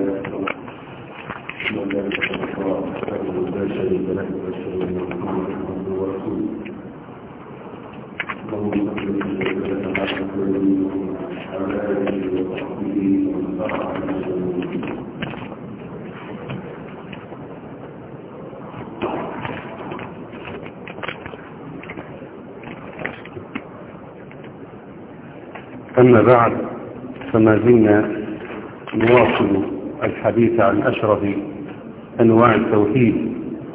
أما بعد فما زلنا نواصل الحديث عن أشرف أنواع التوحيد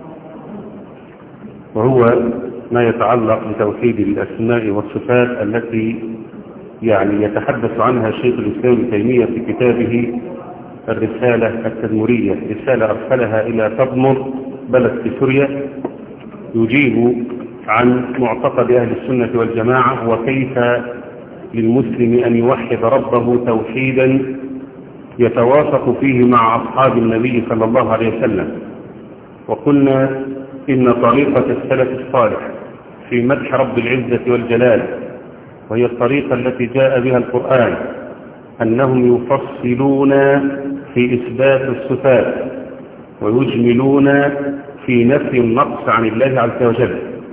وهو ما يتعلق بتوحيد الأسماء والصفات التي يعني يتحدث عنها شيخ الإسلام ابن تيمية في كتابه الرسالة التدمرية رسالة أرسلها إلى تضمر بلد في سوريا يجيب عن معتقد أهل السنة والجماعة وكيف للمسلم أن يوحد ربه توحيدا يتوافق فيه مع أصحاب النبي صلى الله عليه وسلم وقلنا إن طريقة السلف الصالح في مدح رب العزة والجلال وهي الطريقة التي جاء بها القرآن أنهم يفصلون في إثبات الصفات ويجملون في نفي النقص عن الله عز وجل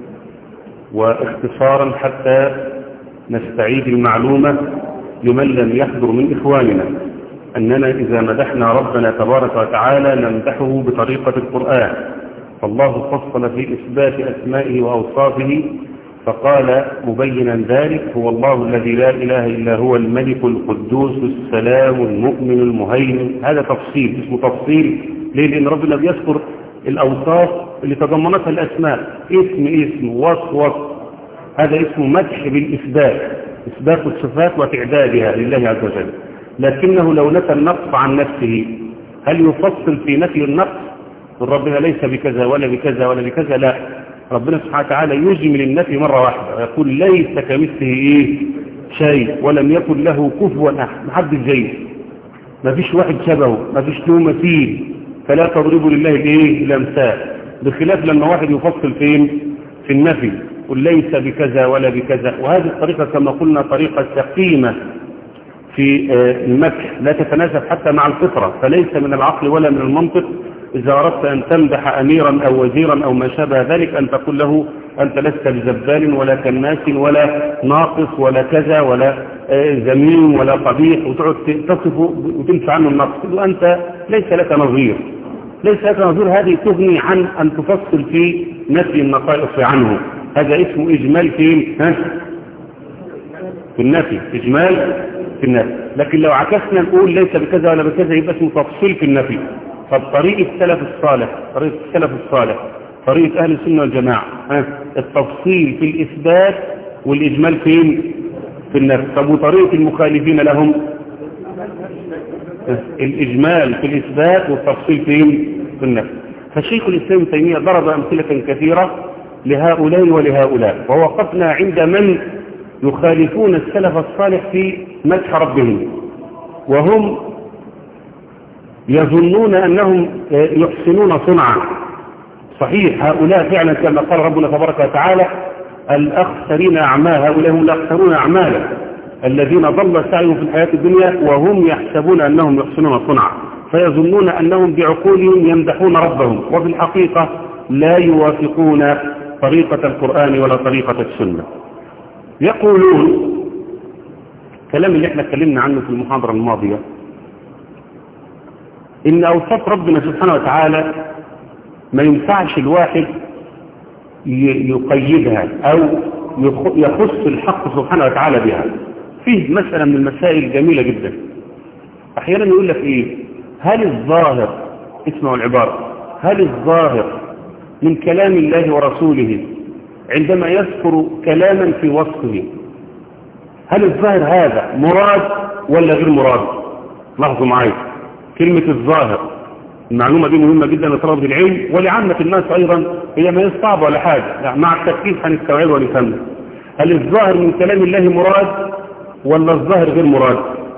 واختصارا حتى نستعيد المعلومة لمن لم يحضر من إخواننا أننا إذا مدحنا ربنا تبارك وتعالى نمدحه بطريقة القرآن فالله فصل في إثبات أسمائه وأوصافه فقال مبينا ذلك هو الله الذي لا إله إلا هو الملك القدوس السلام المؤمن المهيمن هذا تفصيل اسمه تفصيل ليه لأن ربنا بيذكر الأوصاف اللي تضمنتها الأسماء اسم اسم وصف وصف هذا اسمه مدح بالإثبات إثبات الصفات وتعدادها لله عز وجل لكنه لو نفى النقص عن نفسه هل يفصل في نفي النقص ربنا ليس بكذا ولا بكذا ولا بكذا لا ربنا سبحانه وتعالى يجمل النفي مرة واحدة ويقول ليس كمثله إيه شيء ولم يكن له كفوا أحد محدش زيه ما فيش واحد شبهه ما فيش له مثيل فلا تضربوا لله الايه الامثال بخلاف لما واحد يفصل فين في النفي قل ليس بكذا ولا بكذا وهذه الطريقة كما قلنا طريقة سقيمة في المدح لا تتناسب حتى مع الفطرة فليس من العقل ولا من المنطق إذا أردت أن تمدح أميرا أو وزيرا أو ما شابه ذلك أن تقول له أنت لست بزبال ولا كناس ولا ناقص ولا كذا ولا زميم ولا قبيح وتقعد تصفه وتنفع عنه النقص وأنت ليس لك نظير ليس لك نظير هذه تغني عن أن تفصل في نفي النقائص عنه هذا اسمه إجمال في ها؟ في النفي إجمال في النفي لكن لو عكسنا نقول ليس بكذا ولا بكذا يبقى اسمه تفصيل في النفي فبطريقة السلف الصالح طريقة السلف الصالح طريقة أهل السنة والجماعة ها؟ التفصيل في الإثبات والإجمال فين في النفي طب وطريقة المخالفين لهم الإجمال في الإثبات والتفصيل فين في النفي فالشيخ الإسلام ابن تيمية ضرب أمثلة كثيرة لهؤلاء ولهؤلاء ووقفنا عند من يخالفون السلف الصالح في مدح ربهم وهم يظنون أنهم يحسنون صنعا صحيح هؤلاء فعلا كما قال ربنا تبارك وتعالى الأخسرين أعمال هؤلاء هم الأخسرون أعمالا الذين ضل سعيهم في الحياة الدنيا وهم يحسبون أنهم يحسنون صنعا فيظنون أنهم بعقولهم يمدحون ربهم وفي الحقيقة لا يوافقون طريقة القرآن ولا طريقة السنة يقولون كلام اللي احنا اتكلمنا عنه في المحاضرة الماضية ان اوصاف ربنا سبحانه وتعالى ما ينفعش الواحد يقيدها او يخص الحق سبحانه وتعالى بها فيه مسألة من المسائل جميلة جدا احيانا يقول لك ايه هل الظاهر اسمعوا العبارة هل الظاهر من كلام الله ورسوله عندما يذكر كلاما في وصفه هل الظاهر هذا مراد ولا غير مراد لاحظوا معايا كلمة الظاهر المعلومة دي مهمة جدا لطلبة العلم ولعامة الناس أيضا هي ما صعب ولا حاجة يعني مع التركيز هنستوعب ونفهم هل الظاهر من كلام الله مراد ولا الظاهر غير مراد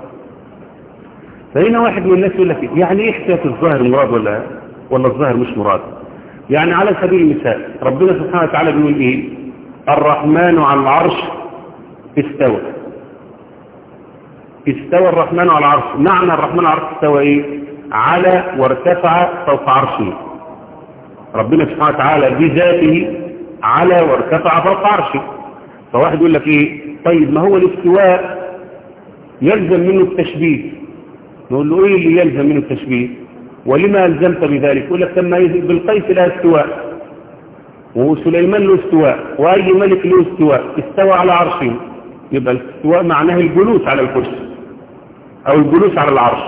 فهنا واحد من الناس يقول لك يعني ايه حكايه الظاهر مراد ولا ولا الظاهر مش مراد يعني على سبيل المثال ربنا سبحانه وتعالى بيقول ايه الرحمن على العرش استوى استوى الرحمن على العرش معنى الرحمن على العرش استوى ايه على وارتفع فوق عرشه ربنا سبحانه وتعالى بذاته على وارتفع فوق عرشه فواحد يقول لك ايه طيب ما هو الاستواء يلزم منه التشبيه نقول له ايه اللي يلزم منه التشبيه ولما ألزمت بذلك يقول لك لما بالقيس لها استواء وسليمان له استواء وأي ملك له استواء استوى على عرشه يبقى الاستواء معناه الجلوس على الكرسي أو الجلوس على العرش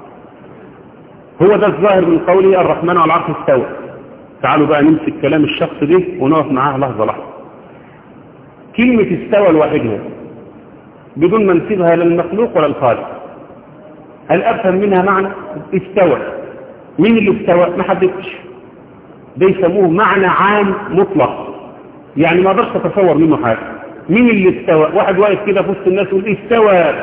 هو ده الظاهر من قوله الرحمن على العرش استوى تعالوا بقى نمسك كلام الشخص ده ونقف معاه لحظة لحظة كلمة استوى لوحدها بدون ما نسيبها للمخلوق ولا الخالق هل أفهم منها معنى استوى مين اللي استوى ما حددتش ده يسموه معنى عام مطلق يعني ما اقدرش اتصور منه حاجه مين اللي استوى واحد واقف كده في وسط الناس يقول استوى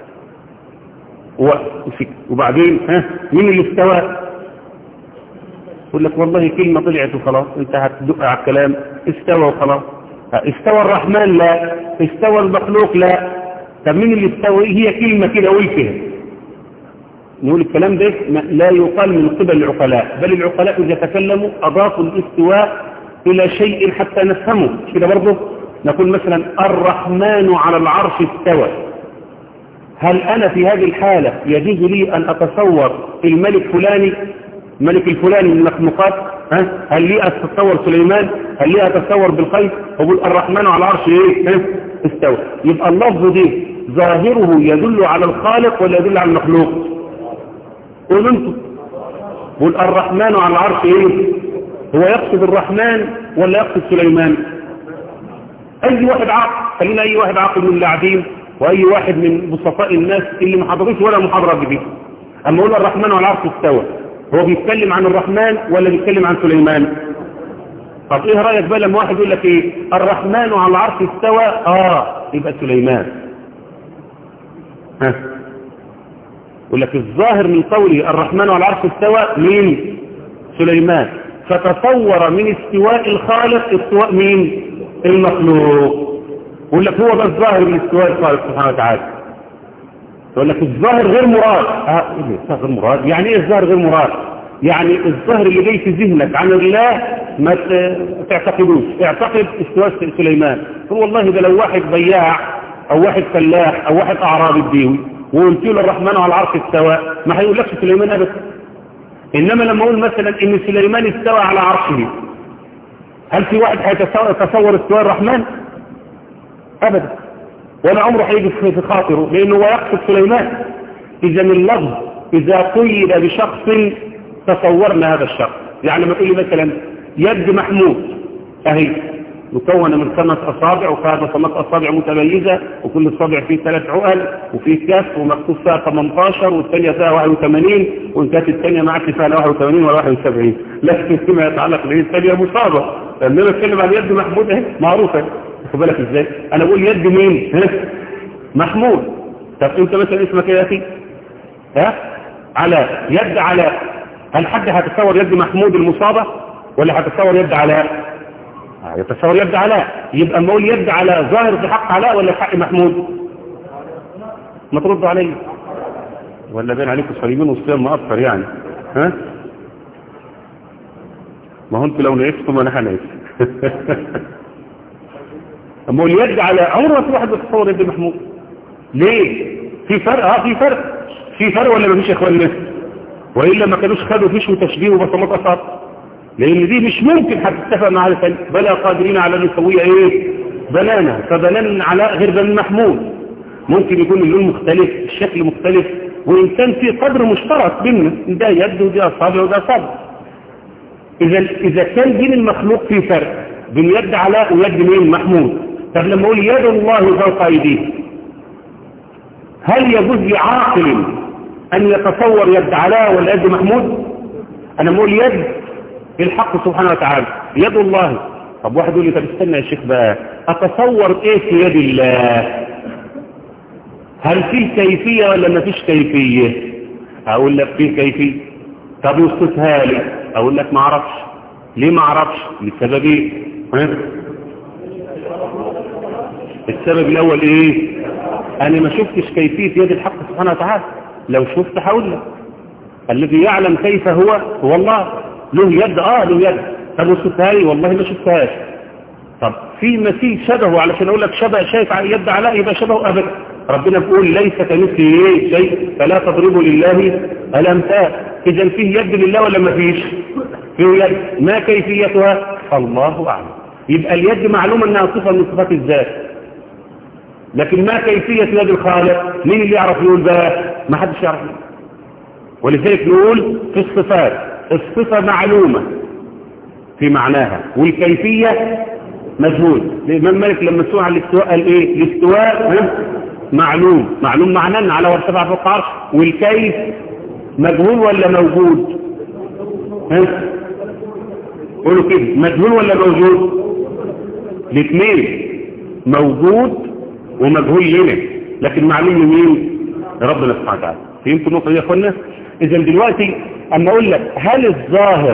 وبعدين ها مين اللي استوى يقول لك والله كلمة طلعت وخلاص انت هتدق على الكلام استوى وخلاص استوى الرحمن لا استوى المخلوق لا طب مين اللي استوى هي كلمة كده قلتها نقول الكلام ده لا يقال من قبل العقلاء بل العقلاء إذا تكلموا أضافوا الاستواء إلى شيء حتى نفهمه كده برضه نقول مثلا الرحمن على العرش استوى هل أنا في هذه الحالة يجوز لي أن أتصور الملك فلاني الملك الفلاني من المخلوقات ها؟ هل لي أتصور سليمان هل لي أتصور بالخير أقول الرحمن على العرش إيه ها؟ استوى يبقى اللفظ ده ظاهره يدل على الخالق ولا يدل على المخلوق قول انتم قول الرحمن على العرش ايه هو يقصد الرحمن ولا يقصد سليمان اي واحد عاقل خلينا اي واحد عاقل من اللاعبين واي واحد من بسطاء الناس اللي ما حضروش ولا محاضره جديده اما يقول الرحمن على العرش استوى هو بيتكلم عن الرحمن ولا بيتكلم عن سليمان طب ايه رايك بقى لما واحد يقول لك ايه الرحمن على العرش استوى اه يبقى سليمان ها يقول لك الظاهر من قوله الرحمن على العرش استوى مين سليمان فتصور من استواء الخالق استواء مين المخلوق يقول لك هو ده الظاهر من استواء الخالق سبحانه وتعالى يقول لك الظاهر غير مراد اه ايه غير مراد يعني ايه الظاهر غير مراد يعني الظاهر اللي جاي في ذهنك عن الله ما تعتقدوش اعتقد استواء سليمان هو والله ده لو واحد بياع او واحد فلاح او واحد اعرابي بديوي وقلت له الرحمن على العرش استوى ما هيقولكش سليمان ابدا انما لما اقول مثلا ان سليمان استوى على عرشه هل في واحد هيتصور استواء الرحمن ابدا ولا عمره هيجي في خاطره لانه هو يقصد سليمان اذا اللفظ اذا قيد بشخص تصورنا هذا الشخص يعني لما تقول لي مثلا يد محمود اهي مكونة من خمس أصابع وفيها خمس أصابع متميزة وكل أصابع فيه ثلاث عقل وفيه كف ومكتوب فيها 18 والثانية فيها 81 وإن كانت الثانية معك فيها 81 ولا 71 لكن فيما يتعلق به الثانية مصابة لأننا نتكلم عن يد محمود اهي معروفة خد بالك ازاي أنا بقول يد مين ها محمود طب أنت مثلا اسمك ايه يا أخي ها علاء يد علاء هل حد هتصور يد محمود المصابة ولا هتصور يد علاء يتصور يد علاء يبقى ما اقول يد علاء ظاهر في حق علاء ولا في حق محمود ما تردوا علي ولا بين عليكم صليبين والصيام مأثر يعني ها ما هو انتوا لو نعفتم انا هنعف اما اقول يد على عمره ما في واحد بيتصور يد محمود ليه في فرق اه في فرق في فرق ولا ما فيش يا اخوان والا ما كانوش خدوا فيش وتشبيه وبصمات اصابع لان دي مش ممكن هتتفق مع الفن بلا قادرين على ان نسويها ايه بنانا فبنان علاء غير بنان محمود ممكن يكون اللون مختلف الشكل مختلف وان كان في قدر مشترك بيننا ده يد ودي اصابع وده اصابع اذا اذا كان بين المخلوق في فرق بين يد علاء ويد مين محمود طب لما اقول يد الله فوق ايديه هل يجوز لعاقل ان يتصور يد علاء ولا يد محمود انا بقول يد الحق سبحانه وتعالى يد الله طب واحد يقول لي طب استنى يا شيخ بقى اتصور ايه في يد الله هل في كيفية ولا ما فيش كيفية اقول لك في كيفية طب يوصفها لي اقول لك ما اعرفش ليه ما اعرفش لسبب ايه السبب الاول ايه انا ما شفتش كيفية يد الحق سبحانه وتعالى لو شفت هقول لك الذي يعلم كيف هو هو الله له يد اه له يد طب وشفتها لي والله ما شفتهاش طب في مثيل شبهه علشان اقول لك شبه شايف يد علاء يبقى شبهه ابدا ربنا بيقول ليس كمثله شيء فلا تضربوا لله الامثال اذا فيه يد لله ولا ما فيش فيه يد ما كيفيتها الله اعلم يبقى اليد معلومه انها صفه من صفات الذات لكن ما كيفيه يد الخالق مين اللي يعرف يقول بقى ما حدش يعرف يقول ولذلك نقول في الصفات الصفه معلومه في معناها والكيفيه مجهول الإمام مالك لما سئل عن الاستواء قال ايه الاستواء معلوم معلوم معناه على وارتفع فوق عرش والكيف مجهول ولا موجود ها قولوا كده مجهول ولا موجود الاثنين موجود ومجهول لنا لكن معلوم لمين ربنا سبحانه وتعالى فهمتوا النقطه دي يا اخوانا اذا دلوقتي اما اقول لك هل الظاهر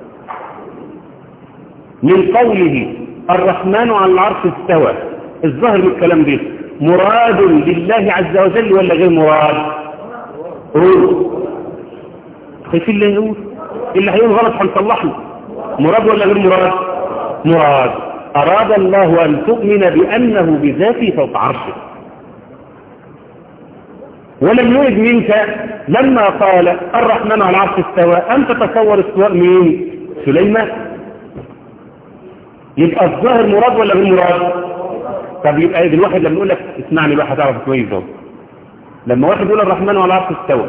من قوله الرحمن على العرش استوى الظاهر من الكلام ده مراد لله عز وجل ولا غير مراد قول خايفين اللي يقول اللي هيقول غلط هنصلح له مراد ولا غير مراد مراد أراد الله أن تؤمن بأنه بذاته فوق عرشه ولم يرد منك لما قال الرحمن على العرش استوى أن تتصور استواء مين سليمان يبقى الظاهر مراد ولا غير مراد طب يبقى الواحد لما يقول لك اسمعني بقى هتعرف كويس ده لما واحد يقول الرحمن على العرش استوى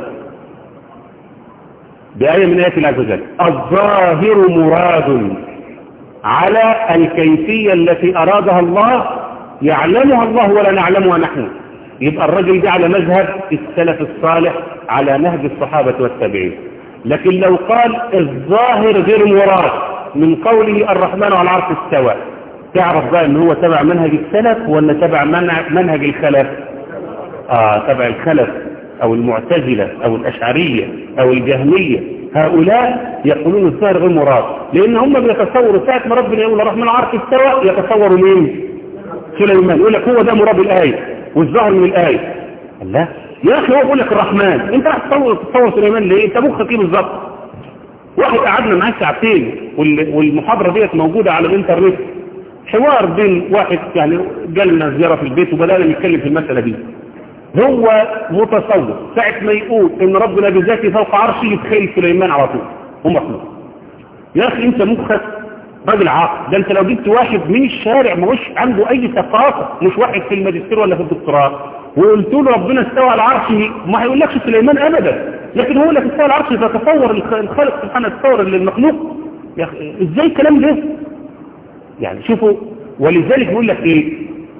بآية من آيات الله عز وجل الظاهر مراد على الكيفية التي أرادها الله يعلمها الله ولا نعلمها نحن يبقى الرجل ده على مذهب السلف الصالح على نهج الصحابة والتابعين لكن لو قال الظاهر غير مراد من قوله الرحمن على العرش استوى تعرف بقى ان هو تبع منهج السلف ولا تبع منهج الخلف اه تبع الخلف او المعتزلة او الاشعرية او الجهمية هؤلاء يقولون الظاهر غير مراد لان هم بيتصوروا ساعة ما ربنا يقول الرحمن على العرش استوى يتصوروا مين سليمان يقول لك هو ده مراد الآية والظاهر من الآية الله يا اخي هو يقول لك الرحمن انت هتصور تتصور سليمان ليه انت مخك ايه بالظبط واحد قعدنا معاه ساعتين والمحاضرة ديت موجودة على الانترنت حوار بين واحد يعني جالنا زيارة في البيت وبدأنا نتكلم في المسألة دي هو متصور ساعة ما يقول ان ربنا بذاته فوق عرشه يتخيل سليمان على طول هو مخلوق يا اخي انت مخك راجل عاقل ده انت لو جبت واحد من الشارع ما هوش عنده اي ثقافة مش واحد في الماجستير ولا في الدكتوراه وقلت له ربنا استوى على عرشه ما هيقولكش سليمان ابدا لكن هو لك استوى على عرشه فتصور الخالق سبحانه تصور للمخلوق يا اخي ازاي الكلام ده يعني شوفوا ولذلك بيقول لك ايه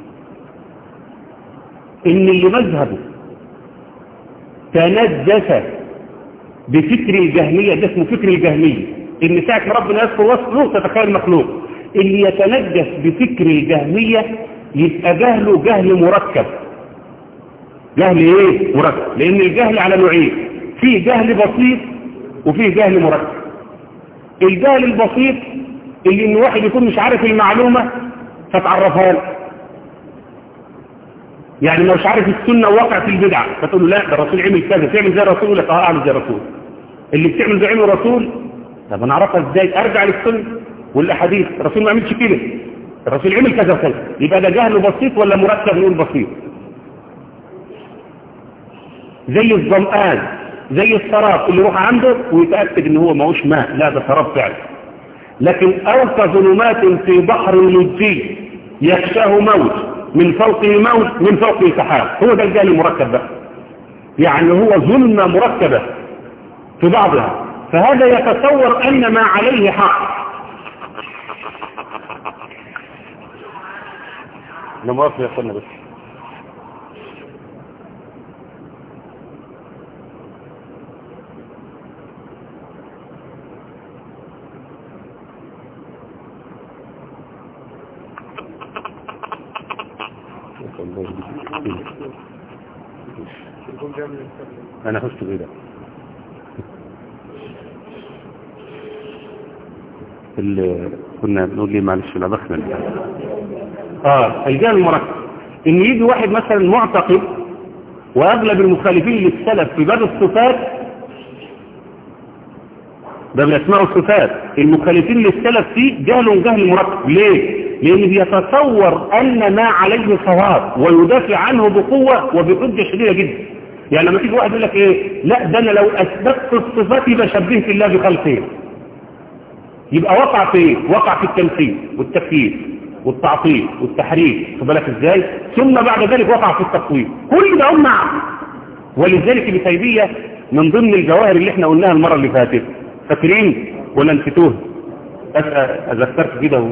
ان اللي مذهبه تنجس بفكر الجهمية ده اسمه فكر الجهمية ان ساعة ما ربنا يذكر وصفه تتخيل مخلوق اللي يتنجس بفكر الجهمية يبقى جهله جهل مركب جهل ايه مركب لان الجهل على نوعين فيه جهل بسيط وفيه جهل مركب الجهل البسيط اللي ان واحد يكون مش عارف المعلومة فتعرفها له يعني لو مش عارف السنة وواقع في البدعة فتقول له لا ده الرسول عمل كذا تعمل زي الرسول ولا اه اعمل زي الرسول اللي بتعمل زي عمل الرسول طب انا اعرفها ازاي ارجع للسنة والاحاديث الرسول ما عملش كده الرسول عمل كذا وكذا يبقى ده جهل بسيط ولا مركب نقول بسيط زي الظمآن زي السراب اللي يروح عنده ويتأكد ان هو ماهوش ماء لا ده سراب فعلا لكن أوقى ظلمات في بحر لجي يخشاه موت من فوقه موت من فوقه سحاب هو ده الجهل المركب بقى يعني هو ظلمة مركبة في بعضها فهذا يتصور أن ما عليه حق أنا موافق يا أخوانا بس انا خشت كده اللي كنا بنقول ليه معلش لا بخنا اه الجهل المركب ان يجي واحد مثلا معتقد واغلب المخالفين للسلف في باب الصفات ده بالاسماء والصفات المخالفين للسلف فيه جهل جهل مركب ليه لان بيتصور ان ما عليه صواب ويدافع عنه بقوة وبحجة شديدة جدا يعني لما تيجي واحد يقول لك ايه لا ده انا لو اثبتت الصفات يبقى شبهت الله بخلقه يبقى وقع في ايه وقع في التمثيل والتكييف والتعطيل والتحريف خد بالك ازاي ثم بعد ذلك وقع في التقويم كل ده هم معه ولذلك ابن تيميه من ضمن الجواهر اللي احنا قلناها المره اللي فاتت فاكرين ولا نسيتوه اذكرت كده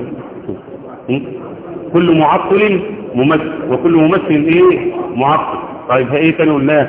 كل معطل ممثل وكل ممثل ايه معطل طيب ايه تاني قلناه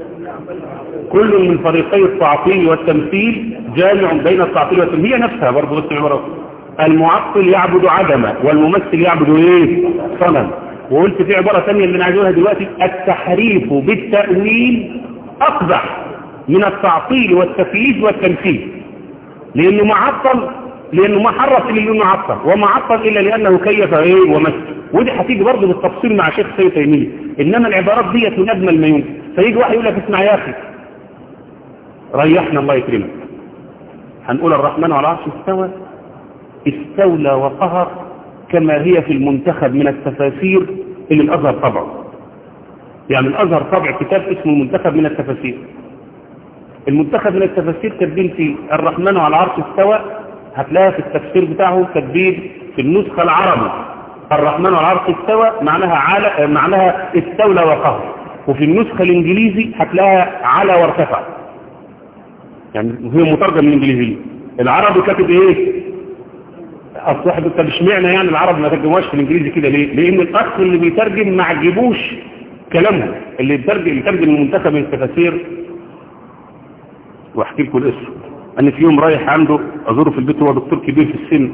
كل من فريقي التعطيل والتمثيل جامع بين التعطيل والتمثيل هي نفسها برضه بس عباره المعطل يعبد عدما والممثل يعبد ايه صنم وقلت في عبارة ثانية اللي انا عايز اقولها دلوقتي التحريف بالتأويل اقبح من التعطيل والتكييف والتمثيل لانه معطل لانه ما حرف الا لانه عطل وما عطل الا لانه كيف ايه ومثل ودي هتيجي برضه بالتفصيل مع شيخ سيد تيميه انما العبارات ديت من اجمل ما يمكن فيجي واحد يقول لك اسمع يا اخي ريحنا الله يكرمك هنقول الرحمن على العرش استوى استولى وقهر كما هي في المنتخب من التفاسير اللي الأزهر طبعه يعني الأزهر طبع كتاب اسمه المنتخب من التفاسير المنتخب من التفاسير كاتبين فيه الرحمن على العرش استوى هتلاقيها في التفسير بتاعه كاتبين في النسخة العربي الرحمن على العرش استوى معناها على معناها استولى وقهر وفي النسخة الانجليزي هتلاقيها على وارتفع يعني هي مترجم من الانجليزي العربي كاتب ايه اصل واحد طب اشمعنى يعني العرب ما ترجموهاش في الانجليزي كده ليه لان الاخ اللي بيترجم ما عجبوش كلامه اللي بيترجم اللي بيترجم المنتخب من التفاسير واحكي لكم الاسم انا في يوم رايح عنده ازوره في البيت هو دكتور كبير في السن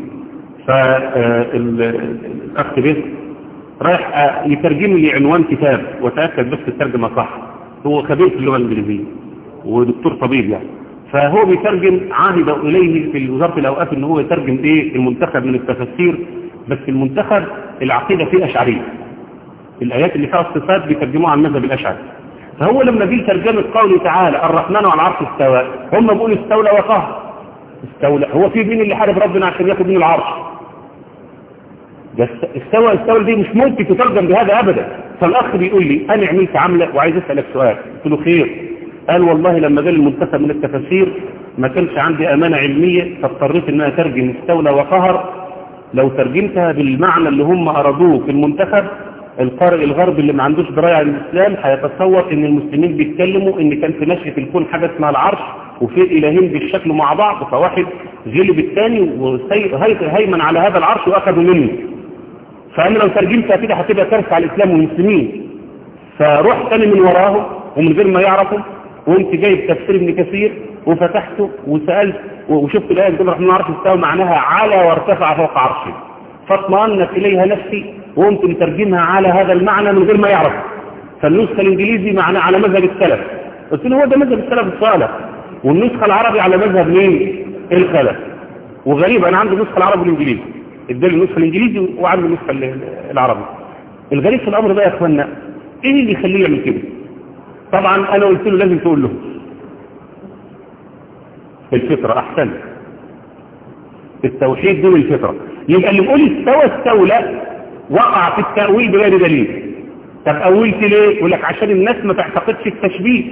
فالاخ ده رايح يترجم لي عنوان كتاب وتاكد بس الترجمه صح هو خبير في اللغه الانجليزيه ودكتور طبيب يعني فهو بيترجم عاهد إليه في وزارة الأوقاف ان هو يترجم ايه المنتخب من التفسير بس المنتخب العقيدة فيه أشعرية الآيات اللي فيها الصفات بيترجموها عن مذهب الأشعري فهو لما جه ترجمة قوله تعالى الرحمن على العرش استوى هم بيقولوا استولى وقهر استولى هو في مين اللي حارب ربنا عشان ياخد من العرش استوى استوى دي مش ممكن تترجم بهذا أبدا فالأخ بيقول لي أنا عملت عملة وعايز أسألك سؤال قلت له خير قال والله لما جاء المنتخب من التفاسير ما كانش عندي أمانة علمية فاضطريت ان انا اترجم استولى وقهر لو ترجمتها بالمعنى اللي هم أرادوه في المنتخب القارئ الغربي اللي ما عندوش دراية عن الإسلام هيتصور ان المسلمين بيتكلموا ان كان في نشأة الكون حاجة اسمها العرش وفي إلهين بالشكل مع بعض فواحد غلب الثاني وهيمن على هذا العرش وأخذوا منه فأنا لو ترجمتها كده هتبقى كارثة على الإسلام والمسلمين فرحت أنا من وراه ومن غير ما يعرفوا وانت جايب تفسير ابن كثير وفتحته وسألت وشفت الآية بتقول الرحمن عرش استوى معناها على وارتفع فوق عرشه فاطمأنت إليها نفسي وقمت مترجمها على هذا المعنى من غير ما يعرف فالنسخة الإنجليزي معناه على مذهب السلف قلت له هو ده مذهب السلف الصالح والنسخة العربي على مذهب مين الخلف وغريب أنا عندي النسخة العربي والإنجليزي ادالي النسخة الإنجليزي وعندي النسخة العربي الغريب في الأمر ده يا أخوانا إيه اللي يخليه يعمل كده طبعا انا قلت له لازم تقول له الفطرة احسن التوحيد دون الفطرة يبقى اللي يقول استوى استولى وقع في التأويل بغير دليل طب أولت ليه يقول لك عشان الناس ما تعتقدش التشبيه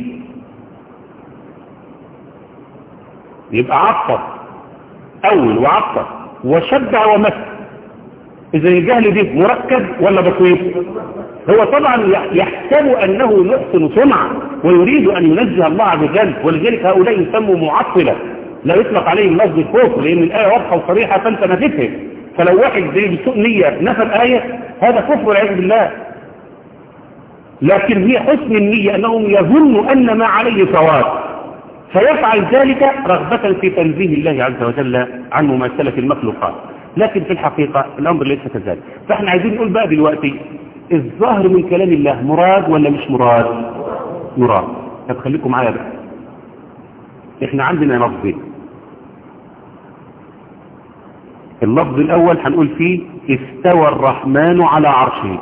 يبقى عطر أول وعطر وشبع ومثل إذا الجهل دي مركب ولا بسيط هو طبعا يحسب أنه يحسن صنعا ويريد أن ينزه الله عز وجل ولذلك هؤلاء يسموا معطلة لا يطلق عليهم لفظ الكفر لأن الآية واضحة وصريحة فأنت نفيتها فلو واحد زي بسوء نية نفى الآية هذا كفر والعياذ بالله لكن هي حسن النية أنهم يظن أن ما عليه صواب فيفعل ذلك رغبة في تنزيه الله عز وجل عن مماثلة المخلوقات لكن في الحقيقة الأمر ليس كذلك فاحنا عايزين نقول بقى دلوقتي الظاهر من كلام الله مراد ولا مش مراد مراد طب خليكم معايا بقى احنا عندنا لفظين اللفظ الاول هنقول فيه استوى الرحمن على عرشه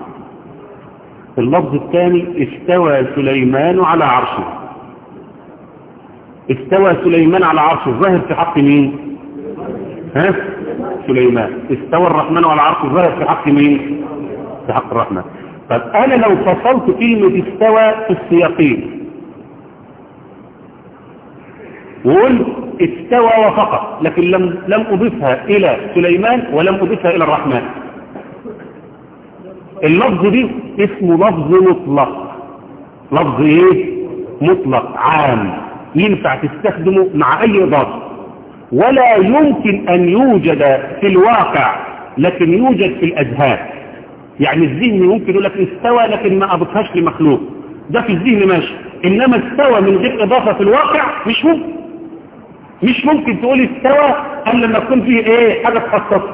اللفظ الثاني استوى سليمان على عرشه استوى سليمان على عرشه الظاهر في حق مين ها سليمان استوى الرحمن على عرشه الظاهر في حق مين في حق الرحمن طب انا لو فصلت كلمة استوى في السياقين وقلت استوى وفقط لكن لم لم اضيفها الى سليمان ولم اضيفها الى الرحمن اللفظ دي اسمه لفظ مطلق لفظ ايه مطلق عام ينفع تستخدمه مع اي اضافه ولا يمكن ان يوجد في الواقع لكن يوجد في الاذهان يعني الذهن ممكن يقول لك استوى لكن ما اضفهاش لمخلوق ده في الذهن ماشي انما استوى من غير اضافه في الواقع مش ممكن مش ممكن تقول استوى الا لما تكون فيه ايه حاجه تخصصها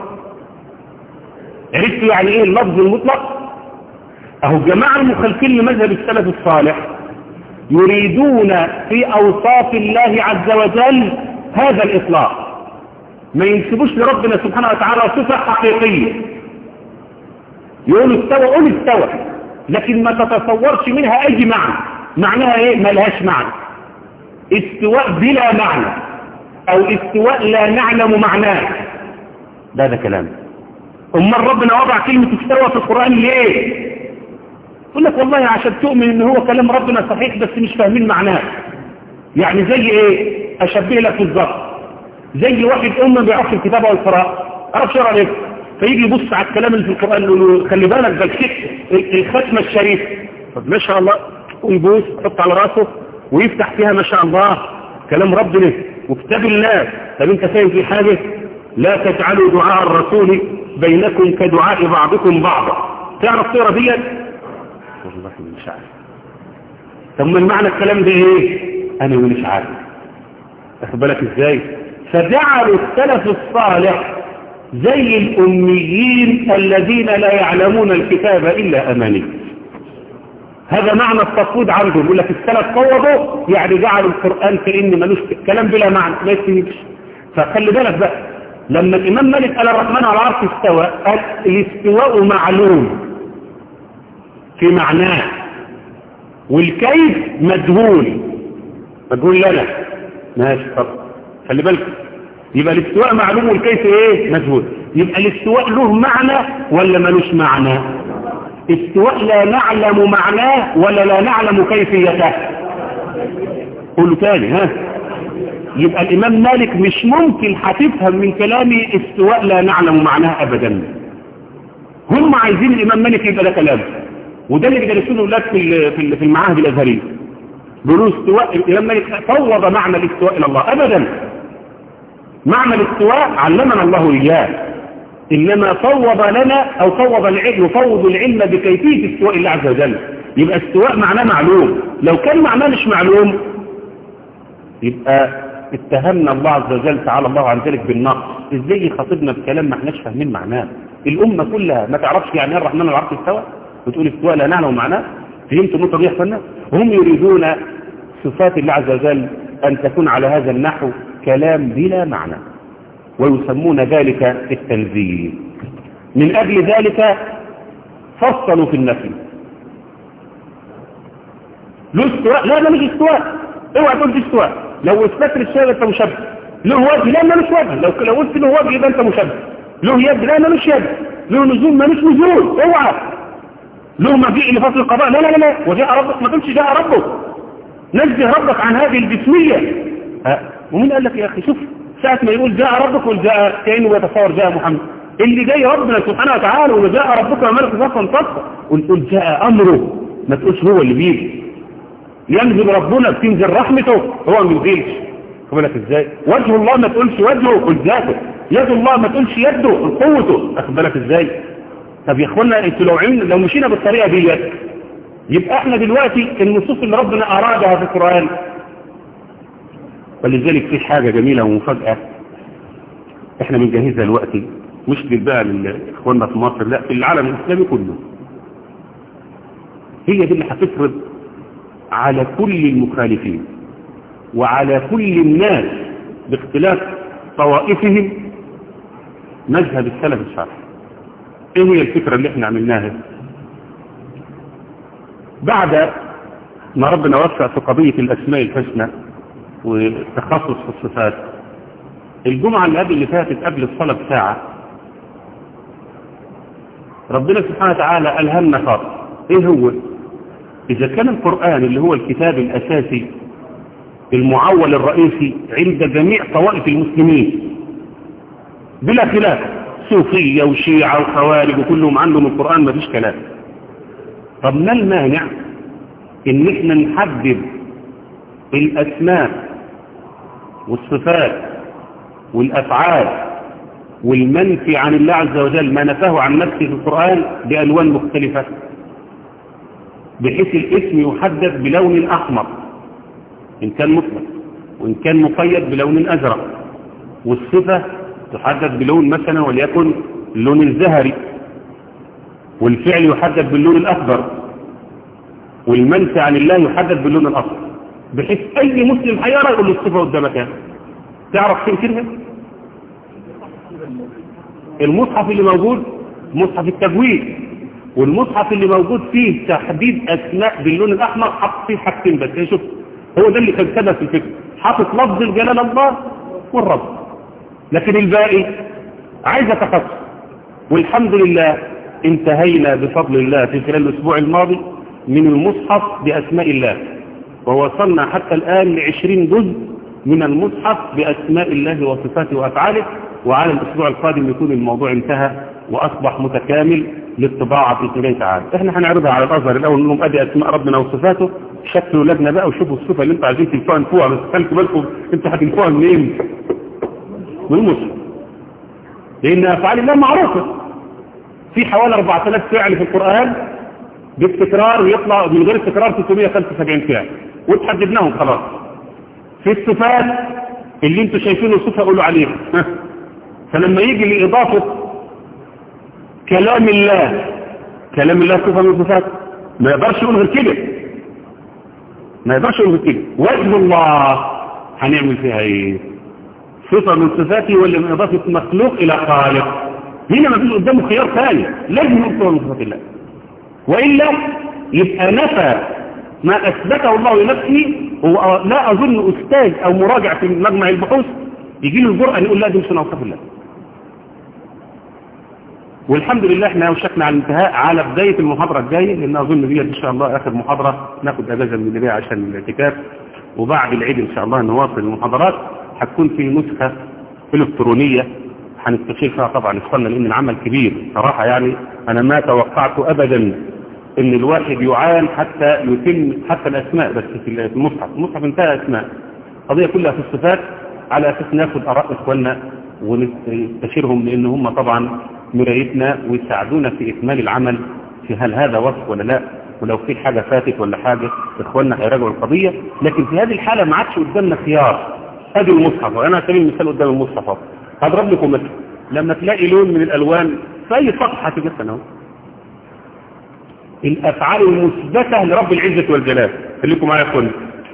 عرفتوا يعني ايه اللفظ المطلق اهو الجماعه المخالفين لمذهب السلف الصالح يريدون في اوصاف الله عز وجل هذا الاطلاق ما ينسبوش لربنا سبحانه وتعالى صفه حقيقيه يقولوا استوى قول استوى لكن ما تتصورش منها اي معنى معناها ايه ما لهاش معنى استواء بلا معنى او استواء لا نعلم معناه ده ده كلام امال ربنا وضع كلمة استوى في القرآن ليه يقول لك والله عشان تؤمن ان هو كلام ربنا صحيح بس مش فاهمين معناه يعني زي ايه اشبه لك بالظبط زي واحد ام ما بيعرفش الكتابه والقراءه عرف يقرا ليه فيجي يبص على الكلام اللي في القران يقول له خلي بالك ده الختمه الشريفه طب ما شاء الله ويبوس يحط على راسه ويفتح فيها ما شاء الله كلام ربنا وكتاب الله طب انت فاهم في حاجه لا تجعلوا دعاء الرسول بينكم كدعاء بعضكم بعضا تعرف تقرا ديت والله مش عارف طب ما المعنى الكلام ده ايه انا مش عارف تاخد بالك ازاي فجعلوا السلف الصالح زي الاميين الذين لا يعلمون الكتاب الا اماني هذا معنى التفويض عندهم يقول لك السلف فوضوا يعني جعلوا القران كان ملوش كلام بلا معنى ما يستهينش فخلي بالك بقى لما الامام مالك قال الرحمن على العرش استوى قال الاستواء معلوم في معناه والكيف مجهول مجهول لنا ماشي طب خلي بالك يبقى الاستواء معلوم والكيف ايه مجهول يبقى الاستواء له معنى ولا ملوش معنى استواء لا نعلم معناه ولا لا نعلم كيفيته قولوا تاني ها يبقى الامام مالك مش ممكن هتفهم من كلامي استواء لا نعلم معناه ابدا هم عايزين الامام مالك يبقى ده كلامه وده اللي بيدرسونه الاولاد في في المعاهد الازهريه بيقولوا استواء الامام مالك فوض معنى الاستواء الى الله ابدا معنى الاستواء علمنا الله اياه انما فوض لنا او فوض العلم يفوض العلم بكيفيه استواء الله عز وجل يبقى استواء معناه معلوم لو كان معناه مش معلوم يبقى اتهمنا الله عز وجل تعالى الله عن ذلك بالنقص ازاي يخاطبنا بكلام ما احناش فاهمين معناه الامه كلها ما تعرفش يعني ايه الرحمن العرش استوى بتقول استواء لا نعلم معناه فهمت النقطه دي يا اخوانا هم يريدون صفات الله عز وجل ان تكون على هذا النحو كلام بلا معنى ويسمون ذلك التنزيل من اجل ذلك فصلوا في النفي له استواء لا ده مش استواء اوعى تقول دي استواء لو اثبت الشيء انت مشبه له وجه لا ملوش وجه لو لو قلت له وجه يبقى انت مشبه له يد لا ملوش يد له نزول ملوش نزول اوعى له مجيء لفصل القضاء لا لا لا, لا. وجاء ربك ما تقولش جاء ربك نزه ربك عن هذه الجسمية ها ومين قال لك يا اخي شوف ساعة ما يقول جاء ربك وجاء كأنه يتصور جاء محمد اللي جاي ربنا سبحانه وتعالى وجاء ربك وملك صفا صفا وتقول جاء امره ما تقولش هو اللي بيجي ينزل ربنا بتنزل رحمته هو ما بينزلش خد بالك ازاي وجه الله ما تقولش وجهه قل ذاته يد الله ما تقولش يده قل قوته خد بالك ازاي طب يا اخوانا انتوا لو عين لو مشينا بالطريقه ديت يبقى احنا دلوقتي النصوص اللي ربنا ارادها في القران ولذلك في حاجه جميله ومفاجاه احنا بنجهزها دلوقتي مش بقى لاخواننا في مصر لا في العالم الاسلامي كله هي دي اللي هتفرض على كل المخالفين وعلى كل الناس باختلاف طوائفهم مذهب السلف الصالح ايه هي الفكرة اللي احنا عملناها بعد ما ربنا وفق في قضية الاسماء الحسنى وتخصص في الصفات الجمعة اللي قبل اللي فاتت قبل الصلاة بساعة ربنا سبحانه وتعالى ألهمنا خاطر ايه هو اذا كان القرآن اللي هو الكتاب الاساسي المعول الرئيسي عند جميع طوائف المسلمين بلا خلاف صوفية وشيعة وخوارج وكلهم عندهم القرآن ما فيش كلام طب ما المانع ان احنا نحدد الاسماء والصفات والافعال والمنفي عن الله عز وجل ما نفاه عن نفسه في القرآن بألوان مختلفة بحيث الاسم يحدد بلون أحمر إن كان مطلق وإن كان مقيد بلون أزرق والصفة تحدد بلون مثلا وليكن اللون الزهري والفعل يحدد باللون الأخضر والمنفي عن الله يحدد باللون الأصفر بحيث أي مسلم حيارى يقول له الصفة قدامك تعرف تنكرها المصحف اللي موجود مصحف التجويد والمصحف اللي موجود فيه تحديد أسماء باللون الأحمر حط فيه حاجتين بس شوف هو ده اللي كان سبب في الفكر حاطط لفظ الجلال الله والرب لكن الباقي عايز تخصص والحمد لله انتهينا بفضل الله في خلال الأسبوع الماضي من المصحف بأسماء الله ووصلنا حتى الآن لعشرين جزء من المصحف بأسماء الله وصفاته وأفعاله وعلى الأسبوع القادم يكون الموضوع انتهى وأصبح متكامل للطباعة بإذن الله تعالى احنا هنعرضها على الأزهر الأول نقول لهم أدي أسماء ربنا وصفاته شكلوا لجنة بقى وشوفوا الصفة اللي انتوا عايزين تنفوها انفوها بس خليكم بالكم انتوا هتنفوها منين؟ من المصحف لأن أفعال الله معروفة في حوالي 4000 فعل في القرآن بالتكرار يطلع من غير التكرار 375 فعل وتحددناهم خلاص في الصفات اللي انتوا شايفينه صفة قولوا عليها فلما يجي لإضافة كلام الله كلام الله صفة من الصفات ما يقدرش يقول غير كده ما يقدرش يقول غير كده واسم الله هنعمل فيها ايه صفة من صفاته ولا من إضافة مخلوق إلى خالق هنا ما فيش قدامه خيار ثاني لازم يقول صفة من صفات الله وإلا يبقى نفى ما أثبته الله لنفسه هو لا أظن أستاذ أو مراجع في مجمع البحوث يجي له الجرأة يقول لا دي مش أوصاف الله والحمد لله احنا وشكنا على الانتهاء على بداية المحاضرة الجاية لأن أظن دي إن شاء الله آخر محاضرة ناخد أجازة من البيع عشان الاعتكاف وبعد العيد إن شاء الله نواصل المحاضرات هتكون في نسخة إلكترونية هنستشير فيها طبعا إخواننا لأن العمل كبير صراحة يعني أنا ما توقعت أبدا ان الواحد يعان حتى يتم حتى الاسماء بس في المصحف المصحف انتهى اسماء قضية كلها في الصفات على اساس ناخد اراء اخواننا ونستشيرهم لان هم طبعا مرايتنا ويساعدونا في اكمال العمل في هل هذا وصف ولا لا ولو في حاجة فاتت ولا حاجة اخواننا هيراجعوا القضية لكن في هذه الحالة ما عادش قدامنا خيار ادي المصحف وانا سبيل المثال قدام المصحف هضرب لكم مثل لما تلاقي لون من الالوان في اي صفحة مثلا اهو الأفعال المثبتة لرب العزة والجلال خليكم معايا يا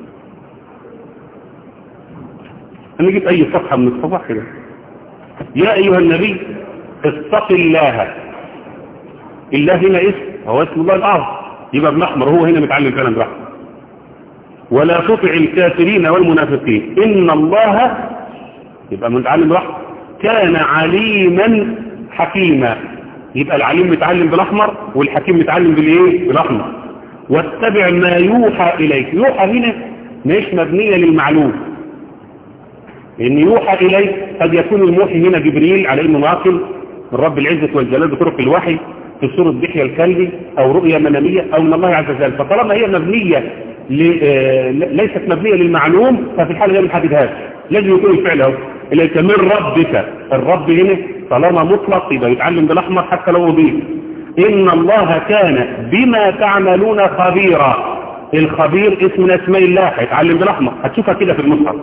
أنا جيت أي صفحة من الصفحة كده يا أيها النبي اتق الله الله هنا اسم هو اسم الله الأعظم يبقى بنحمر هو هنا متعلم كلام براحته ولا تطع الكافرين والمنافقين إن الله يبقى متعلم براحته كان عليما حكيما يبقى العليم متعلم بالاحمر والحكيم متعلم بالايه بالاحمر واتبع ما يوحى اليك يوحى هنا مش مبنيه للمعلوم لان يوحى اليك قد يكون الموحي هنا جبريل على انه ناقل من رب العزه والجلال بطرق الوحي في سوره دحية الكلبي او رؤيا مناميه او من الله عز وجل فطالما هي مبنيه ليست مبنيه للمعلوم ففي الحاله دي ما نحددهاش لازم يكون الفعل اهو اليك من ربك الرب هنا طالما مطلق يبقى يتعلم بالاحمر حتى لو اضيف ان الله كان بما تعملون خبيرا الخبير اسم من اسماء الله هيتعلم بالاحمر هتشوفها كده في المصحف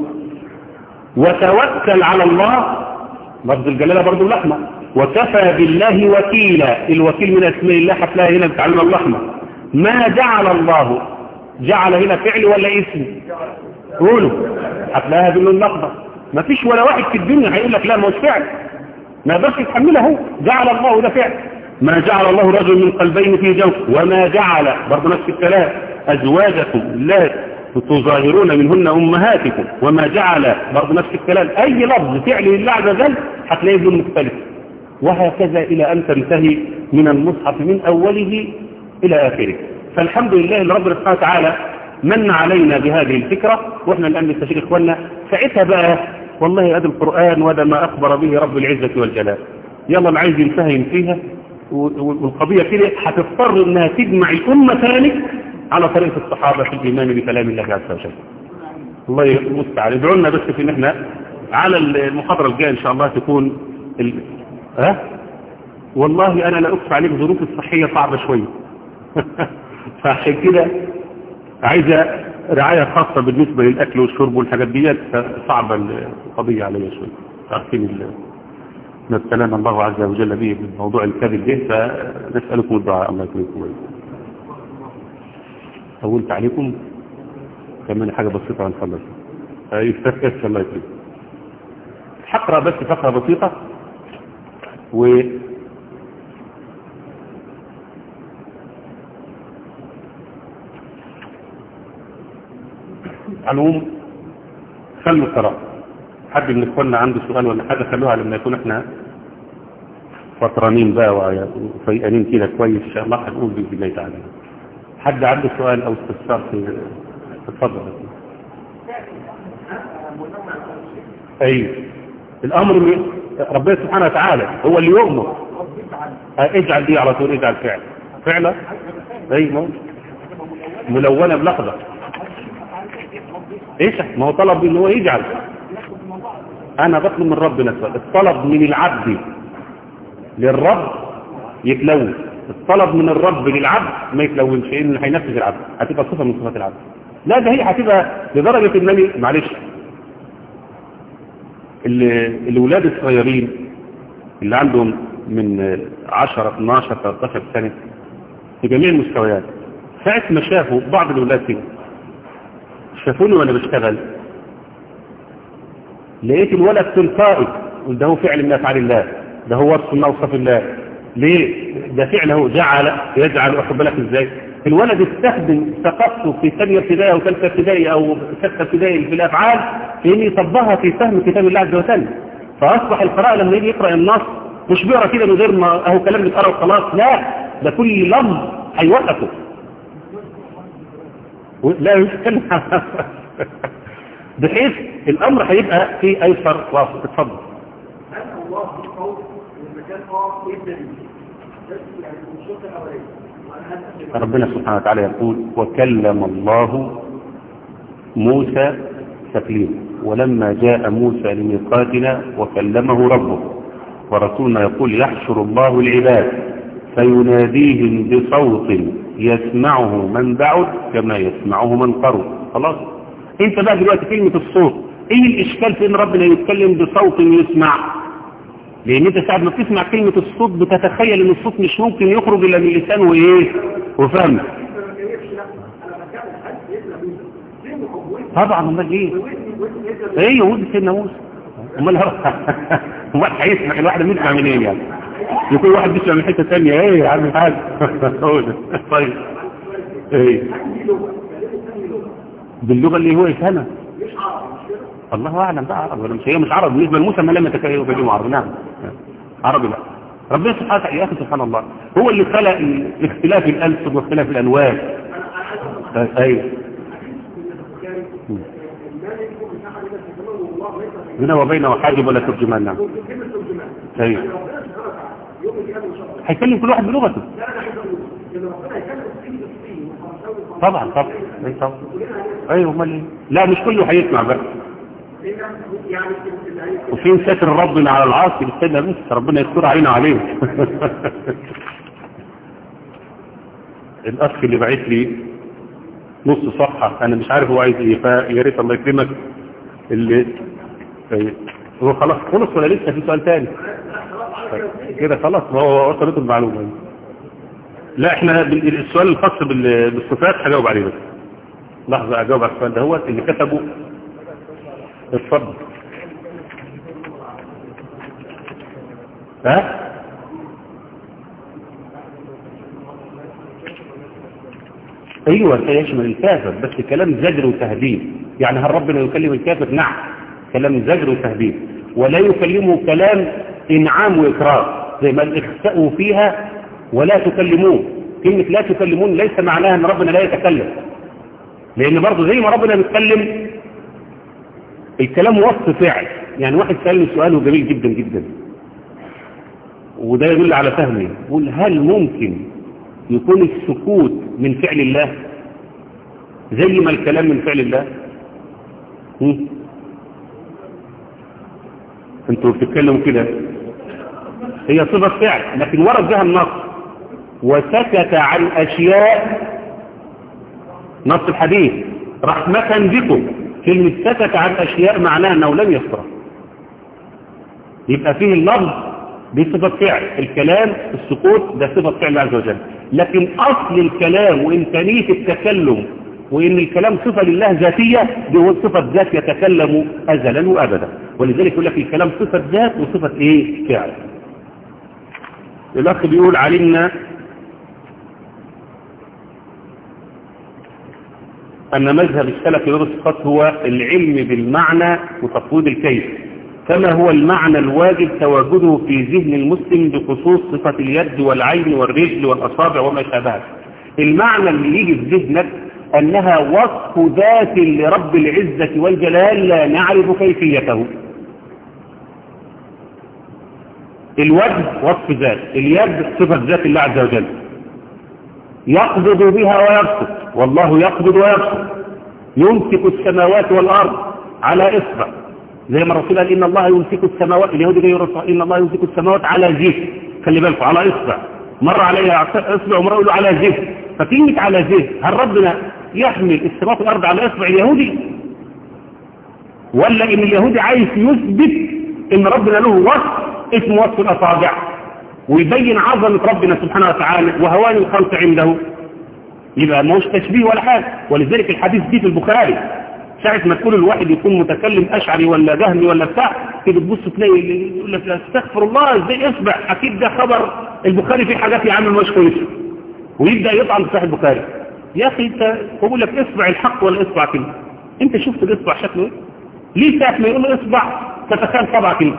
وتوكل على الله لفظ الجلاله برضه بالاحمر وكفى بالله وكيلا الوكيل من اسماء الله هتلاقي هنا بتعلم الاحمر ما جعل الله جعل هنا فعل ولا اسم قولوا هتلاقيها باللون الاخضر ما فيش ولا واحد في الدنيا هيقول لك لا ما هوش فعل ما يقدرش يتحملها هو جعل الله ده فعل ما جعل الله رجل من قلبين في جوف وما جعل برضه نفس الكلام ازواجكم لا تظاهرون منهن أمهاتكم وما جعل برضه نفس الكلام أي لفظ فعل لله عز وجل هتلاقيه بدون مختلف وهكذا إلى أن تنتهي من المصحف من أوله إلى آخره فالحمد لله اللي ربنا سبحانه وتعالى من علينا بهذه الفكرة وإحنا الآن نستشير إخواننا ساعتها بقى والله هذا القرآن وهذا ما أخبر به رب العزة والجلال يلا اللي عايز ينتهي فيها والقضية كده هتضطر انها تجمع الأمة ثاني على طريقة الصحابة في الإيمان بكلام الله عز وجل الله المستعان ادعوا لنا بس في ان احنا على المحاضرة الجاية ان شاء الله تكون ال... ها والله انا لا اخفى عليك ظروف الصحية صعبة شوية فعشان كده عايزة رعاية خاصة بالنسبة للأكل والشرب والحاجات ديت صعبة القضية عليا شوية عارفين نبتلنا الله عز وجل به بموضوع الكذب ده فنسألكم الدعاء الله يكرمكم طولت عليكم كمان حاجة بسيطة هنخلص يستفكس الله يكرمكم حقرأ بس فقرة بسيطة و علوم خلوا القراءة حد من اخواننا عنده سؤال ولا حاجة خلوها لما يكون احنا فطرانين بقى وفيقانين كده كويس ان شاء الله هنقول باذن الله تعالى حد عنده سؤال او استفسار في اتفضل ايوه الامر ربنا سبحانه وتعالى هو اللي يؤمر اجعل دي على طول اجعل فعل فعلا ايوه ملونه بلحظه ايش ما هو طلب ان هو يجعل انا بطلب من ربنا الطلب من العبد للرب يتلون الطلب من الرب للعبد ما يتلونش ان هينفذ العبد هتبقى صفه من صفات العبد لا ده هي هتبقى لدرجه انني معلش الاولاد الصغيرين اللي عندهم من 10 12 13 سنه في جميع المستويات ساعه ما شافوا بعض الاولاد كده شافوني وانا بشتغل لقيت الولد تلقائي ده هو فعل من افعال الله ده هو وصف من اوصاف الله ليه ده فعله جعل يجعل واخد بالك ازاي الولد استخدم ثقافته في ثانيه ابتدائي او ثالثه ابتدائي او سته ابتدائي في الافعال في ان يطبقها في فهم كتاب الله عز وجل فاصبح القراءه لما يجي يقرا النص مش بيقرا كده من غير ما اهو كلام بيتقرا وخلاص لا ده كل لفظ هيوقفه لا يتكلم بحيث الامر هيبقى في ايسر واضح اتفضل ربنا سبحانه وتعالى يقول وكلم الله موسى تكليما ولما جاء موسى لميقاتنا وكلمه ربه ورسولنا يقول يحشر الله العباد فيناديهم بصوت يسمعه من بعد كما يسمعه من قرب خلاص انت بقى دلوقتي كلمة الصوت ايه الاشكال في ان ربنا يتكلم بصوت يسمع لان انت ساعة ما بتسمع كلمة الصوت بتتخيل ان الصوت مش ممكن يخرج الا من اللسان وايه وفهمه طبعا امال ايه ايه ودي سيدنا موسى امال امال هيسمع الواحد بيسمع منين يعني يكون واحد بيسمع من حته ثانيه ايه يا عم الحاج طيب ايه باللغه اللي هو يفهمها الله اعلم بقى عربي ولا مش هي مش عربي بالنسبه لموسى ما لم يتكلم بكلمه عربي نعم عربي لا ربنا سبحانه وتعالى يا اخي سبحان الله هو اللي خلق اختلاف الالسن واختلاف الالوان ايوه هنا وبينه حاجب ولا ترجمان نعم ايوه هيكلم كل واحد بلغته طبعا طبعا اي طبعا ايوه امال لا مش كله هيسمع بقى وفين ساتر ربنا على العاصي بالسيدة بس ربنا يستر علينا عليه الاخ اللي بعت لي نص صفحة انا مش عارف هو عايز ايه فيا ريت الله يكرمك اللي هو خلاص خلص ولا لسه في سؤال تاني كده خلاص ما هو وصلته المعلومة لا احنا السؤال الخاص بالصفات هجاوب عليه بس لحظة اجاوب على السؤال ده هو اللي كتبه اتفضل ها ايوه سيشمل الكافر بس كلام زجر وتهديد يعني هل ربنا يكلم الكافر نعم كلام زجر وتهديد ولا يكلمه كلام انعام واكرام زي ما اخسأوا فيها ولا تكلمون كلمة لا تكلمون ليس معناها ان ربنا لا يتكلم لان برضه زي ما ربنا بيتكلم الكلام وصف فعل يعني واحد سألني سؤاله جميل جدا جدا وده يدل على فهمي يقول هل ممكن يكون السكوت من فعل الله زي ما الكلام من فعل الله هم؟ انتوا بتتكلموا كده هي صفة فعل لكن ورد بها النص وسكت عن أشياء نص الحديث رحمة بكم كلمة سكت عن أشياء معناها أنه لم يصرف يبقى فيه اللفظ دي صفة فعل الكلام السكوت ده صفة فعل عز وجل لكن أصل الكلام وإمكانية التكلم وإن الكلام صفة لله ذاتية دي هو صفة ذات يتكلم أزلا وأبدا ولذلك يقول لك الكلام صفة ذات وصفة إيه فعل الأخ بيقول علمنا أن مذهب السلف في الصفات هو العلم بالمعنى وتفويض الكيف كما هو المعنى الواجب تواجده في ذهن المسلم بخصوص صفة اليد والعين والرجل والأصابع وما شابهها المعنى اللي يجي في ذهنك أنها وصف ذات لرب العزة والجلال لا نعرف كيفيته الوجه وصف ذات اليد صفة ذات الله عز وجل يقبض بها ويبسط والله يقبض ويبسط يمسك السماوات والأرض على إصبع زي ما الرسول قال إن الله يمسك السماوات اليهود جاي يرسل إن الله يمسك السماوات على زيت خلي بالكم على إصبع مر عليها إصبع ومر له على زيت فكلمة على زيت هل ربنا يحمل السماوات والأرض على إصبع اليهودي ولا إن اليهودي عايز يثبت إن ربنا له وصف اسمه وصف الأصابع ويبين عظمة ربنا سبحانه وتعالى وهوان الخلق عنده يبقى ما هوش تشبيه ولا حاجة ولذلك الحديث دي في البخاري ساعة ما تقول الواحد يكون متكلم أشعري ولا ذهني ولا بتاع كده تبص تلاقي يقول لك استغفر الله ازاي اصبع أكيد ده خبر البخاري فيه حاجات يعمل مش كويسة ويبدأ يطعن في صحيح البخاري يا أخي أنت بقول لك اصبع الحق ولا اصبع كده أنت شفت الاصبع شكله ايه؟ ليه ساعة ما يقول له اصبع تتخيل صبع كده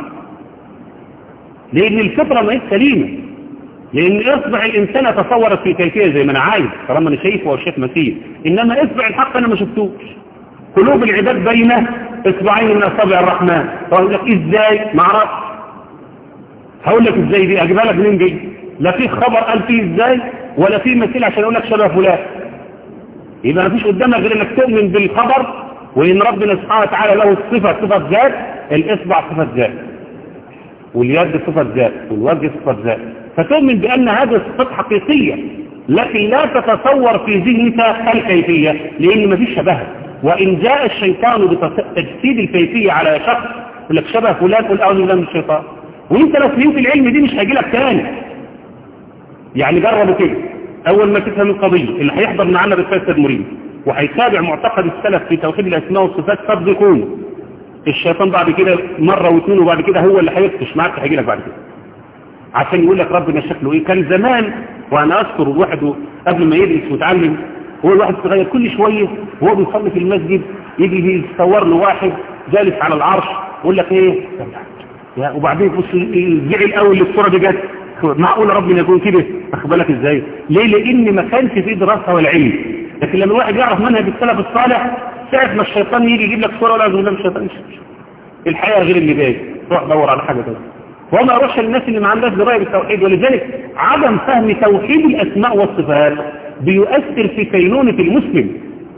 لأن الفطرة ما هي سليمة لأن إصبع الإنسان تصورت في كيفية زي ما أنا عايز طالما أنا شايفه وشايف مثيل إنما إصبع الحق أنا ما شفتوش قلوب العباد بين إصبعين من أصابع الرحمن فأقول لك إزاي ما أعرفش هقول لك إزاي دي أجيبها لك منين دي لا في خبر قال فيه إزاي ولا في مثيل عشان أقول لك شبه فلان يبقى ما فيش قدامك غير إنك تؤمن بالخبر وإن ربنا سبحانه وتعالى له الصفة صفة ذات الإصبع صفة ذات واليد صفة ذات والوجه صفة ذات فتؤمن بأن هذه الصفات حقيقية لكن لا تتصور في ذهنك الكيفية لأن ما فيش شبهها وإن جاء الشيطان بتجسيد الكيفية على شخص يقول لك شبه فلان قل أعوذ بالله من الشيطان وانت لو فهمت العلم دي مش هيجي لك تاني يعني جربوا كده أول ما تفهم القضية اللي هيحضر معانا رسالة تدمرين وهيتابع معتقد السلف في توحيد الأسماء والصفات صدقوني الشيطان بعد كده مرة واثنين وبعد كده هو اللي هيفتش معاك هيجي لك بعد كده عشان يقول لك ربنا شكله ايه كان زمان وانا اذكر الواحد قبل ما يدرس ويتعلم هو الواحد صغير كل شوية وهو بيصلي في المسجد يجي يتصور له واحد جالس على العرش يقول لك ايه يا وبعدين بص الزعل قوي اللي الصورة دي جت معقول ربنا يكون كده اخد بالك ازاي ليه لان ما كانش فيه دراسة ولا علم لكن لما الواحد يعرف منهج السلف الصالح ساعة ما الشيطان يجي يجيب لك صورة ولا يقول الشيطان الحياة غير اللي جاي روح دور على حاجة تانية وما روح الناس اللي ما عندهاش دراية بالتوحيد ولذلك عدم فهم توحيد الأسماء والصفات بيؤثر في كينونة المسلم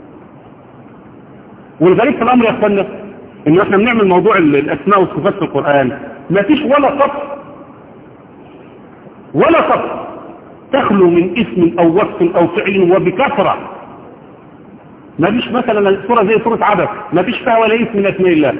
ولذلك في الأمر يا أخوانا إن احنا بنعمل موضوع الأسماء والصفات في القرآن ما فيش ولا سطر ولا سطر تخلو من اسم أو وصف أو فعل وبكثرة ما فيش مثلا سورة زي سورة عبس ما فيش فيها ولا اسم من أسماء الله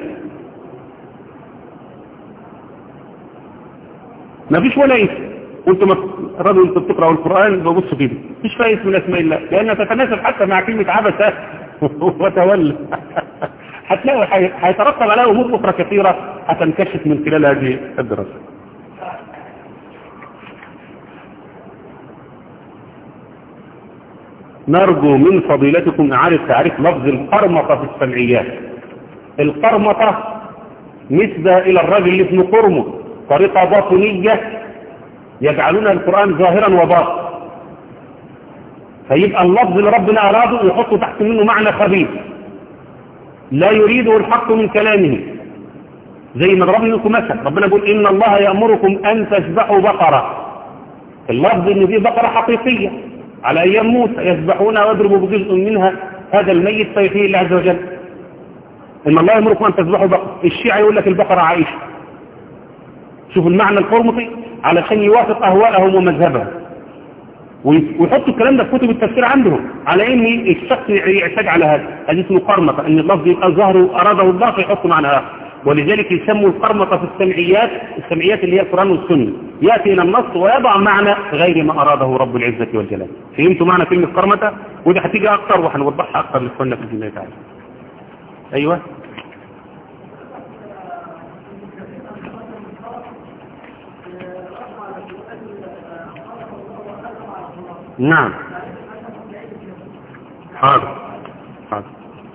ما فيش ولا اسم وانت الراجل انت بتقرأ القرآن ببص كده مفيش فيها اسم من أسماء الله لأنها تتناسب حتى مع كلمة عبس وتولى هتلاقوا هيترتب عليها أمور أخرى كثيرة هتنكشف من خلال هذه الدراسة نرجو من فضيلتكم إعادة تعريف لفظ القرمطة في السمعيات القرمطة نسبة إلى الرجل اللي اسمه قرمط طريقة باطنية يجعلون القرآن ظاهرا وباطن فيبقى اللفظ اللي ربنا أراده يحط تحت منه معنى خبيث لا يريده الحق من كلامه زي ما ضربنا لكم مثل ربنا يقول إن الله يأمركم أن تذبحوا بقرة اللفظ إن دي بقرة حقيقية على أيام موسى يذبحونها ويضربوا بجزء منها هذا الميت فيحيي الله عز وجل إن الله يأمركم أن تذبحوا بقرة الشيعة يقول لك البقرة عائشة شوف المعنى القرمطي علشان يوافق أهواءهم ومذهبهم ويحطوا الكلام ده في كتب التفسير عندهم على ان الشخص يحتاج على هذا هذا اسمه قرمطة ان اللفظ يبقى ظهره اراده الله فيحط معنى اخر ولذلك يسموا القرمطة في السمعيات السمعيات اللي هي القرآن والسنة يأتي إلى النص ويضع معنى غير ما أراده رب العزة والجلال فهمتوا معنى كلمة قرمطة ودي هتيجي أكتر وهنوضحها أكتر للسنة في الله تعالى أيوة نعم حاضر حاضر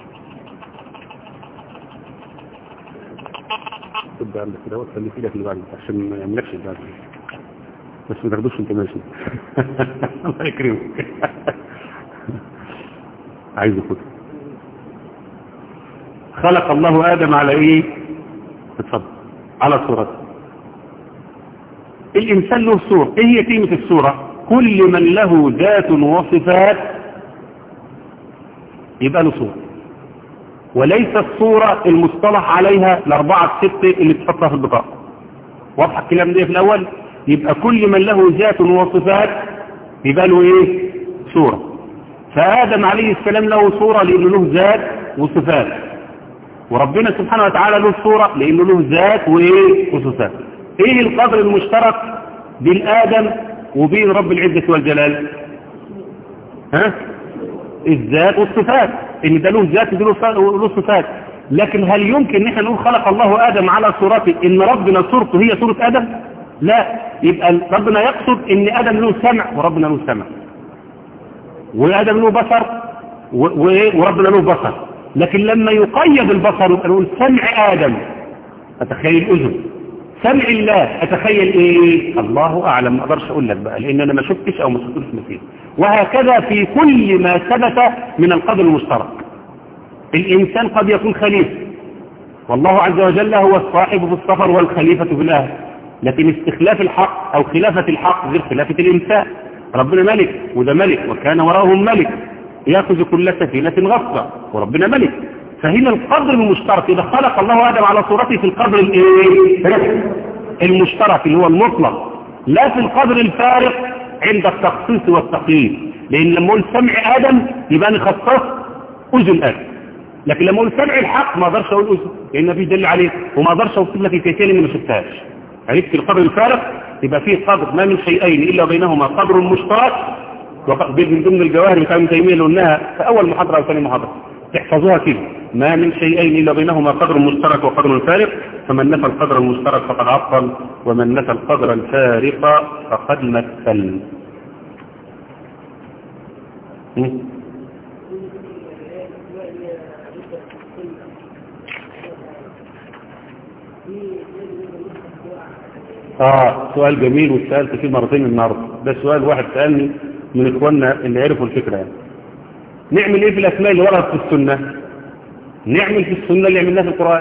تبدأ عندك كده وتخلي في ايدك اللي بعد عشان ما يعملكش البعد بس ما تاخدوش انت ماشي الله يكرمك عايز خد خلق الله آدم على ايه اتفضل على صورته الإنسان له صورة ايه هي كلمة الصورة كل من له ذات وصفات يبقى له صورة وليس الصورة المصطلح عليها الأربعة الستة اللي تحطها في البطاقة واضح الكلام ده في الأول يبقى كل من له ذات وصفات يبقى له إيه صورة فآدم عليه السلام له صورة لأنه له ذات وصفات وربنا سبحانه وتعالى له صورة لأنه له ذات وإيه وصفات إيه القدر المشترك بين آدم وبين رب العزة والجلال ها الذات والصفات ان ده له ذات وله صفات لكن هل يمكن ان احنا نقول خلق الله ادم على صورته ان ربنا صورته هي صورة ادم لا يبقى ربنا يقصد ان ادم له سمع وربنا له سمع وادم له بصر وربنا له بصر لكن لما يقيد البصر يبقى نقول سمع ادم اتخيل اذن سمع الله اتخيل ايه الله اعلم ما اقدرش اقول لك بقى لان انا ما شفتش او ما شفتش مثيل وهكذا في كل ما ثبت من القدر المشترك الانسان قد يكون خليفه والله عز وجل هو الصاحب في السفر والخليفة في الاهل لكن استخلاف الحق او خلافة الحق غير خلافة الانسان ربنا ملك وده ملك وكان وراهم ملك ياخذ كل سفينة غصبا وربنا ملك فهنا القدر المشترك إذا خلق الله آدم على صورته في القدر الايه المشترك اللي هو المطلق لا في القدر الفارق عند التخصيص والتقييد لأن لما أقول سمع آدم يبقى أنا خصصت أذن آدم لكن لما أقول سمع الحق ما أقدرش أقول أذن لأن ما فيش دليل عليه وما أقدرش أوصف لك الكيفية اللي ما شفتهاش عرفت القدر الفارق يبقى فيه قدر ما من شيئين إلا بينهما قدر مشترك من ضمن الجواهر بتاع ابن تيميه اللي قلناها في أول محاضرة أو ثاني محاضرة تحفظوها كده ما من شيئين إلا بينهما قدر مشترك وقدر فارق فمن نفى القدر المشترك فقد عطل ومن نفى القدر الفارق فقد مثل اه سؤال جميل وسألت فيه مرتين النهارده ده سؤال واحد سألني من اخواننا اللي عرفوا الفكرة يعني نعمل ايه في الاسماء اللي وردت في السنة نعمل في السنة اللي عملناها في القرآن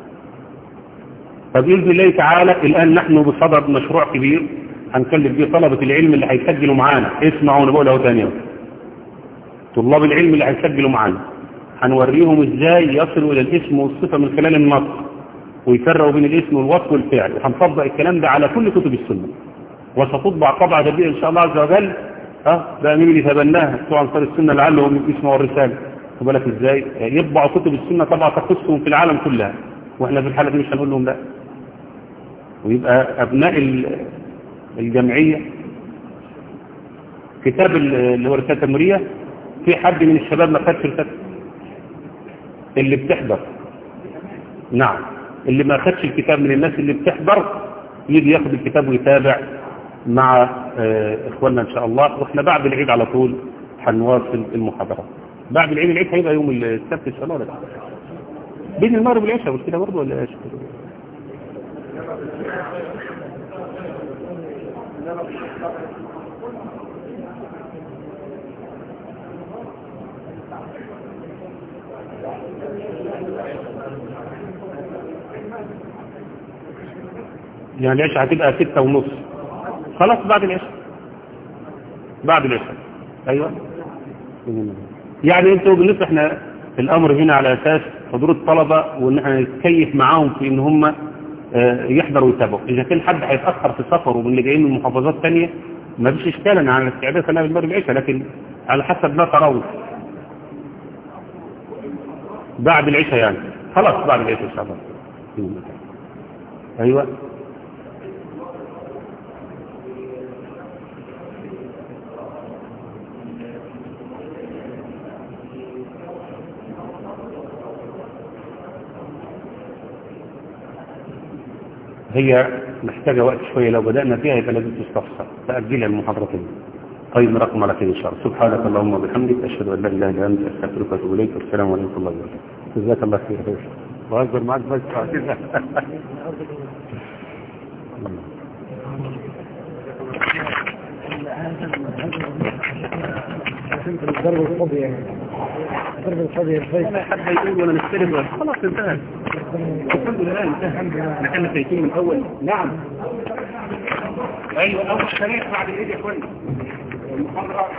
فبإذن الله تعالى الآن نحن بصدد مشروع كبير هنكلف به طلبة العلم اللي هيسجلوا معانا اسمعوا انا بقولها ثانية طلاب العلم اللي هيسجلوا معانا هنوريهم ازاي يصلوا الى الاسم والصفة من خلال النص ويفرقوا بين الاسم والوصف والفعل وهنطبق الكلام ده على كل كتب السنة وستطبع طبعة جديدة ان شاء الله عز وجل اه ده مين اللي تبناها بتوع انصار السنة لعلهم يسمعوا الرسالة بالك ازاي يطبعوا كتب السنة طبعا تخصهم في العالم كلها واحنا في الحالة دي مش هنقول لهم لا ويبقى ابناء الجمعية كتاب اللي هو رسالة تمرية في حد من الشباب ما خدش رسالة اللي بتحضر نعم اللي ما خدش الكتاب من الناس اللي بتحضر يجي ياخد الكتاب ويتابع مع اخواننا ان شاء الله واحنا بعد العيد على طول هنواصل المحاضرة بعد العيد العيد هيبقى يوم السبت ان شاء الله ولا لا؟ بين المغرب والعشاء مش كده برضه ولا ايش يعني العشاء هتبقى ستة ونص خلاص بعد العشاء بعد العشاء ايوه يعني انتوا بالنسبه احنا الامر هنا على اساس حضور الطلبه وان احنا نتكيف معاهم في ان هم آه، يحضروا ويتابعوا اذا كان حد هيتاخر في سفره ومن اللي جايين من محافظات ثانيه ما فيش اشكال انا على استعداد خلينا بالمغرب العشاء لكن على حسب ما ترون بعد العشاء يعني خلاص بعد العشاء ان شاء الله ايوه هي محتاجة وقت شوية لو بدأنا فيها يبقى لازم تستفسر فأجلها المحاضرة دي طيب رقم على خير إن شاء الله سبحانك اللهم وبحمدك أشهد أن لا إله إلا أنت أستغفرك وأتوب إليك والسلام عليكم ورحمة الله وبركاته جزاك الله خير يا باشا بهزر معاك بس كده ضرب الصبي يعني ضرب الصبي الفيس حد هيقول وانا مستلم خلاص انتهى الحمد لله انتهى احنا كنا خايفين من اول نعم ايوه اول شريط بعد الايد يا اخواني المحاضره